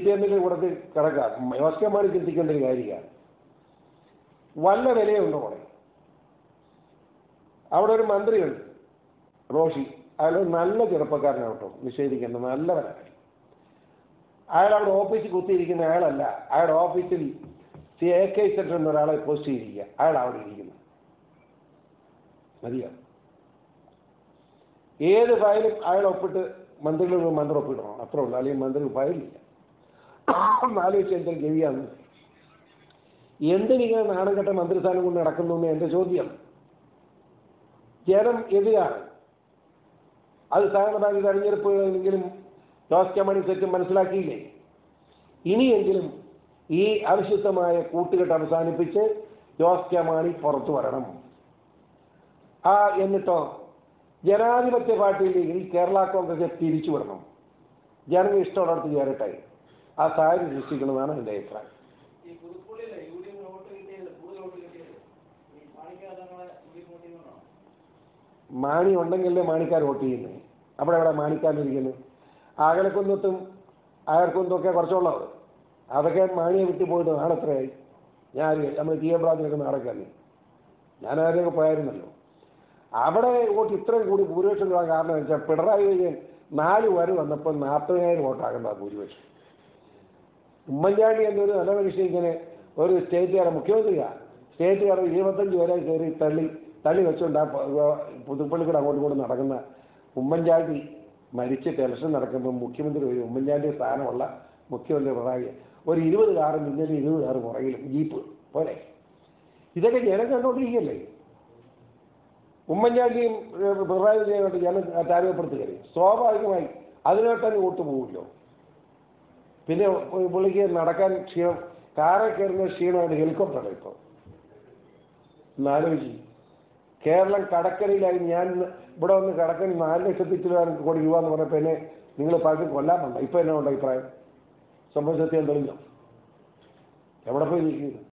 P എമ്മിൻ്റെ കൂടത്തിൽ കിടക്കാം ജോസ് കെ മാണി ചിന്തിക്കേണ്ട ഒരു കാര്യമാണ് വല്ല വിലയുണ്ടോ അവിടെ അവിടെ ഒരു മന്ത്രിയുണ്ട് റോഷി അയാൾ നല്ല ചെറുപ്പക്കാരനാണ് കേട്ടോ നിഷേധിക്കേണ്ട നല്ലവനാണ് അയാൾ അവിടെ ഓഫീസിൽ കുത്തിയിരിക്കുന്ന അയാളല്ല അയാളുടെ ഓഫീസിൽ സി എ കെ സെന്റർ എന്ന ഒരാളെ പോസ്റ്റ് ചെയ്തിരിക്കുക അയാൾ അവിടെ ഇരിക്കുന്നു മതിയോ ഏത് ഫയലും അയാൾ ഒപ്പിട്ട് മന്ത്രിയുടെ മന്ത്രി ഒപ്പിടണം അത്രേ ഉള്ളൂ അല്ലെങ്കിൽ മന്ത്രി ഫയലില്ല ആലോചിച്ച് എന്തെങ്കിലും ഗവിയാണ് എന്തിനിങ്ങനെ നാണം കെട്ട മന്ത്രിസ്ഥാനം കൊണ്ട് നടക്കുന്നു എന്ന് എൻ്റെ ചോദ്യം ജനം എതിരാണ് അത് സാധാരണ തെരഞ്ഞെടുപ്പുകളെങ്കിലും ജോസ് കെ മണി സെറ്റ് മനസ്സിലാക്കിയില്ലേ ഇനിയെങ്കിലും ഈ അവിശുദ്ധമായ കൂട്ടുകെട്ട് അവസാനിപ്പിച്ച് ജോസ് കെ മാണി പുറത്തു വരണം ആ എന്നിട്ടോ ജനാധിപത്യ പാർട്ടിയിലേക്ക് കേരള കോൺഗ്രസ് തിരിച്ചു വിടണം ജനങ്ങൾ ഇഷ്ടമുള്ളിടത്ത് ചേരട്ടെ ആ സാഹചര്യം സൃഷ്ടിക്കണമെന്നാണ് എൻ്റെ അഭിപ്രായം ഈ പുതുപ്പള്ളിയിലെ യു ഡി എഫ് വോട്ട് കിട്ടിയത് കൂടുതൽ വോട്ട് കിട്ടിയത് ഈ മാണിക്കാതങ്ങളെ യു ഡി എഫ് വോട്ട് ചെയ്യുന്നതാണോ മാണി ഉണ്ടെങ്കിലേ മാണിക്കാർ വോട്ട് ചെയ്യുന്നത് അവിടെ എവിടെ മാണിക്കാരിരിക്കുന്നത് അകലക്കുന്നത്തും അയർക്കുന്നതൊക്കെ കുറച്ചുള്ളത് അതൊക്കെ മാണിയെ വിട്ടു പോയിട്ട് നാളെത്രയായി ഞാൻ നമ്മൾ ടി എം ബ്രാജിനൊക്കെ നാടക്കല്ലേ ഞാൻ ആരെയൊക്കെ പോയായിരുന്നല്ലോ അവിടെ വോട്ട് ഇത്രയും കൂടി ഭൂരിപക്ഷം കിട്ടാൻ കാരണം എന്ന് വെച്ചാൽ പിണറായി വിജയൻ നാല് വരെ വന്നപ്പോൾ നാൽപ്പതിനായിരം വോട്ടാകേണ്ട ഭൂരിപക്ഷം ഉമ്മൻചാണ്ടി എന്നൊരു നല്ല മനുഷ്യൻ ഇങ്ങനെ ഒരു സ്റ്റേറ്റുകാരൻ മുഖ്യമന്ത്രിയാണ് സ്റ്റേറ്റുകാരൻ ഇരുപത്തഞ്ച് വരെ കയറി തള്ളി തള്ളി വെച്ചുകൊണ്ട് ആ പ- പുതുപ്പള്ളിക്കൂടെ അങ്ങോട്ടും ഇങ്ങോട്ടും നടക്കുന്ന ഉമ്മൻചാണ്ടി മരിച്ചിട്ട് ഇലക്ഷൻ നടക്കുമ്പോൾ മുഖ്യമന്ത്രി ഒരു ഉമ്മൻചാണ്ടി സ്ഥാനമുള്ള മുഖ്യമന്ത്രി പിണറായി ഒരു ഇരുപത് കാറ് മുന്നിൽ ഇരുപത് കാറ് പുറകിലും ജീപ്പ് പോലെ ഇതൊക്കെ ജനം കണ്ടുകൊണ്ടിരിക്കുകയല്ലേ ഉമ്മൻചാണ്ടിയും ഏഹ്, പിണറായി വിജയനുമായിട്ട് ജനം താരതമ്യപ്പെടുത്തുകയല്ലേ സ്വാഭാവികമായി അതിനോട്ടങ്ങ് വോട്ട് പോകുമല്ലോ പിന്നെ പു- പുള്ളിക്ക് നടക്കാൻ ക്ഷീണം കാറിൽ കയറുന്ന ക്ഷീണമായിട്ട് ഹെലികോപ്റ്ററാണ് ഇപ്പോൾ എന്നാലോചിച്ച് കേരളം കടക്കരയിലായി ഞാൻ ഇന്ന് ഇവിടെ വന്ന് കടക്കര നാല് ലക്ഷത്തി ചില കോടി രൂപ എന്ന് പറഞ്ഞപ്പോൾ എന്നെ നിങ്ങൾ പലരും കൊല്ലാൻ വേണ്ട ഇപ്പം എന്നാ ഉണ്ട് അഭിപ്രായം സംഭവ സത്യം തെളിഞ്ഞോ എവിടെ പോയി നിൽക്കുന്നു